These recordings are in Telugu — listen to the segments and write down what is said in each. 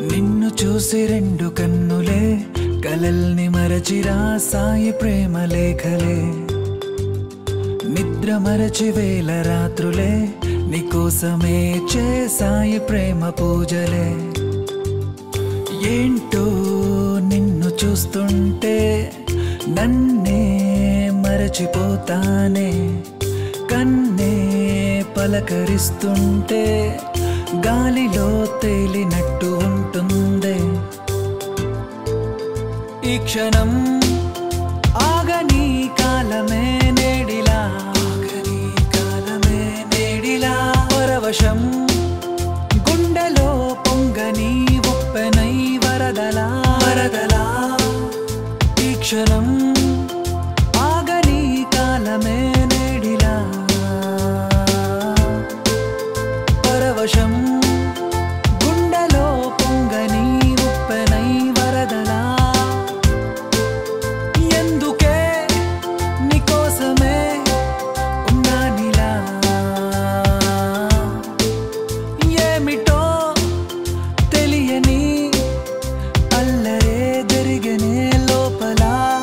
నిన్ను చూసి రెండు కన్నులే కలల్ని మరచిరా సాయి ప్రేమ లేఖలే నిద్ర మరచి వేల రాత్రులే నీకోసమే చేసాయి ప్రేమ పూజలే ఏంటో నిన్ను చూస్తుంటే నన్నే మరచిపోతానే కన్నే పలకరిస్తుంటే గాలిలో తేలినట్టు ఉంటుందే ఈ క్షణం ఆగని కాలమే నేడిలా ఆగని కాలమే నేడిలా పరవశం గుండెలో పొంగని ఉప్పెనై వరదలా వరదలా ఈ క్షణం ఆగని కాలమే నేడిలా పరవశం గుండెలో పొంగని ఉప్పెనై వరదలా ఎందుకే నీకోసమే ఉన్నానిలా ఏమిటో తెలియని అల్లరే జరిగనే లోపల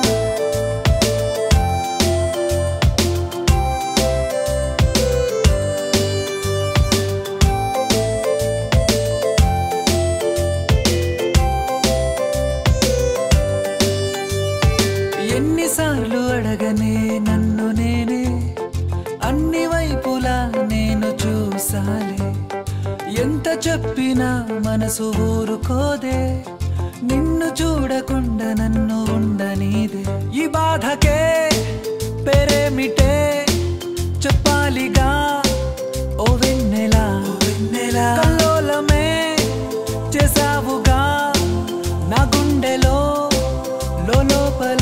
ఎన్నిసార్లు అడగనే నన్ను నేనే అన్ని వైపులా నేను చూసాలే ఎంత చెప్పినా మనసు ఊరుకోదే నిన్ను చూడకుండా నన్ను ఉండనీదే ఈ బాధకే పేరేమిటే చెప్పాలిగా ఓ వెన్నెలా వెన్నెలా కల్లోలమే చేసావుగా నా గుండెలో లోపల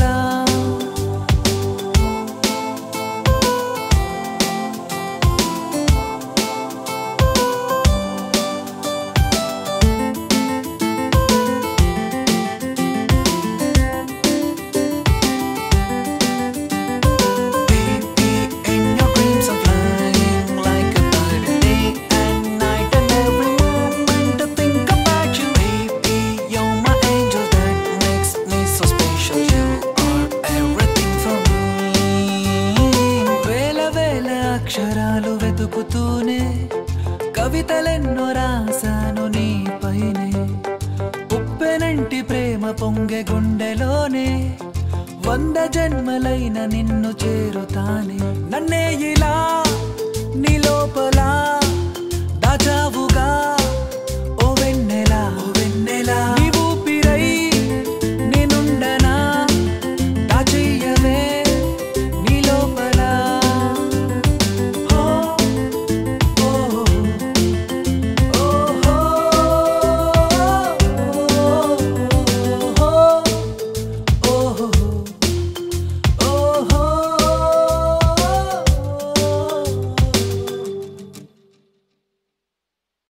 Baby, in your dreams I'm flying like a bird day and night and every moment to think about you. Baby, you're my angel that makes me so special. You are everything for me. వేల వేల అక్షరాలు వెతుకుతూనే కవితలెన్నో రాశాను నీ పైనే ఉప్పెనంటి ప్రేమ పొంగె గుండెలోనే వంద జన్మలైన నిన్ను చేరుతానే నన్నే ఇలా